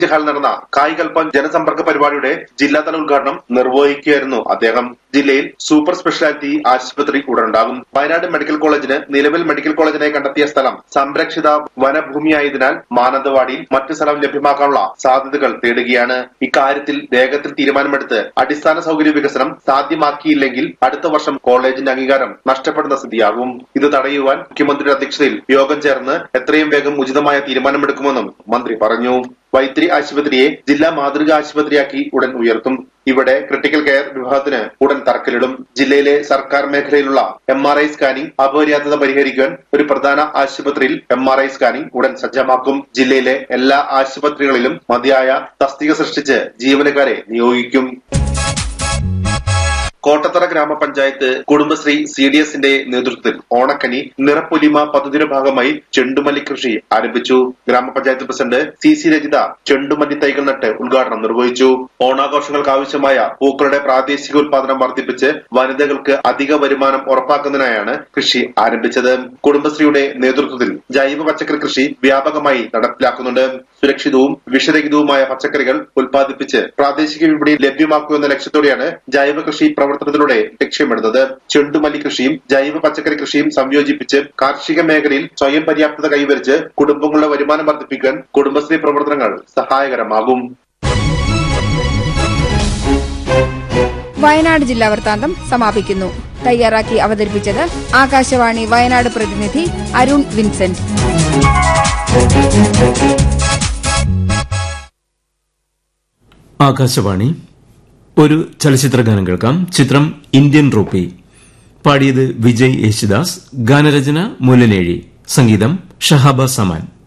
ഹാളിൽ നടന്ന കായികൽപ്പം ജനസമ്പർക്ക പരിപാടിയുടെ ജില്ലാതല ഉദ്ഘാടനം നിർവഹിക്കുകയായിരുന്നു അദ്ദേഹം ജില്ലയിൽ സൂപ്പർ സ്പെഷ്യാലിറ്റി ആശുപത്രി ഉടനുണ്ടാകും വയനാട് മെഡിക്കൽ കോളേജിന് നിലവിൽ മെഡിക്കൽ കോളേജിനായി കണ്ടെത്തിയ സ്ഥലം സംരക്ഷിത വനഭൂമിയായതിനാൽ മാനന്തവാടിയിൽ മറ്റു സ്ഥലം ലഭ്യമാക്കാനുള്ള സാധ്യതകൾ തേടുകയാണ് ഇക്കാര്യത്തിൽ വേഗത്തിൽ തീരുമാനമെടുത്ത് അടിസ്ഥാന സൗകര്യ വികസനം സാധ്യമാക്കിയില്ലെങ്കിൽ അടുത്ത വർഷം കോളേജിന്റെ അംഗീകാരം നഷ്ടപ്പെടുന്ന സ്ഥിതിയാകും ഇത് തടയുവാൻ മുഖ്യമന്ത്രിയുടെ അധ്യക്ഷതയിൽ യോഗം ചേർന്ന് എത്രയും വേഗം ഉചിതമായ തീരുമാനമെടുക്കുമെന്നും മന്ത്രി പറഞ്ഞു വൈത്തിരി ആശുപത്രിയെ ജില്ലാ മാതൃകാ ആശുപത്രിയാക്കി ഉടൻ ഉയർത്തും ഇവിടെ ക്രിട്ടിക്കൽ കെയർ വിഭാഗത്തിന് ഉടൻ തറക്കല്ലിടും ജില്ലയിലെ സർക്കാർ മേഖലയിലുള്ള എം ആർ ഐ സ്കാനിംഗ് അപര്യാപ്തത പരിഹരിക്കാൻ ഒരു പ്രധാന ആശുപത്രിയിൽ എം ആർ ഐ സ്കാനിംഗ് ഉടൻ സജ്ജമാക്കും ജില്ലയിലെ എല്ലാ ആശുപത്രികളിലും മതിയായ തസ്തിക സൃഷ്ടിച്ച് ജീവനക്കാരെ നിയോഗിക്കും കോട്ടത്തറ ഗ്രാമപഞ്ചായത്ത് കുടുംബശ്രീ സി ഡി എസിന്റെ നേതൃത്വത്തിൽ ഓണക്കനി നിറപ്പൊലിമ പദ്ധതിയുടെ ഭാഗമായി ചെണ്ടുമല്ലി കൃഷി ആരംഭിച്ചു ഗ്രാമപഞ്ചായത്ത് പ്രസിഡന്റ് സി സി രജിത ചെണ്ടുമല്ലി തൈകൾ നട്ട് ഉദ്ഘാടനം നിർവഹിച്ചു ഓണാഘോഷങ്ങൾക്ക് ആവശ്യമായ പൂക്കളുടെ പ്രാദേശിക ഉൽപാദനം വർദ്ധിപ്പിച്ച് വനിതകൾക്ക് അധിക വരുമാനം ഉറപ്പാക്കുന്നതിനായാണ് കൃഷി ആരംഭിച്ചത് കുടുംബശ്രീയുടെ നേതൃത്വത്തിൽ ജൈവ പച്ചക്കറി കൃഷി വ്യാപകമായി നടപ്പിലാക്കുന്നുണ്ട് സുരക്ഷിതവും വിഷരഹിതവുമായ പച്ചക്കറികൾ ഉൽപ്പാദിപ്പിച്ച് പ്രാദേശിക വിപണിയിൽ ലഭ്യമാക്കുക എന്ന ലക്ഷ്യത്തോടെയാണ് ജൈവ കൃഷി പ്രവർത്തനത്തിലൂടെ ലക്ഷ്യമിടുന്നത് ചെണ്ടുമല്ലി കൃഷിയും ജൈവ പച്ചക്കറി കൃഷിയും സംയോജിപ്പിച്ച് കാർഷിക മേഖലയിൽ സ്വയം പര്യാപ്തത കൈവരിച്ച് കുടുംബങ്ങളുടെ വരുമാനം വർദ്ധിപ്പിക്കാൻ കുടുംബശ്രീ പ്രവർത്തനങ്ങൾ സഹായകരമാകും വയനാട് ജില്ലാ വൃത്താന്തം സമാപിക്കുന്നു തയ്യാറാക്കി അവതരിപ്പിച്ചത് ആകാശവാണി വയനാട് പ്രതിനിധി അരുൺ വിൻസെന്റ് ആകാശവാണി ഒരു ചലച്ചിത്രഗാനം കേൾക്കാം ചിത്രം ഇന്ത്യൻ റൂപ്പി പാടിയത് വിജയ് യേശുദാസ് ഗാനരചന മുല്ലനേഴി സംഗീതം ഷഹാബ സമാൻ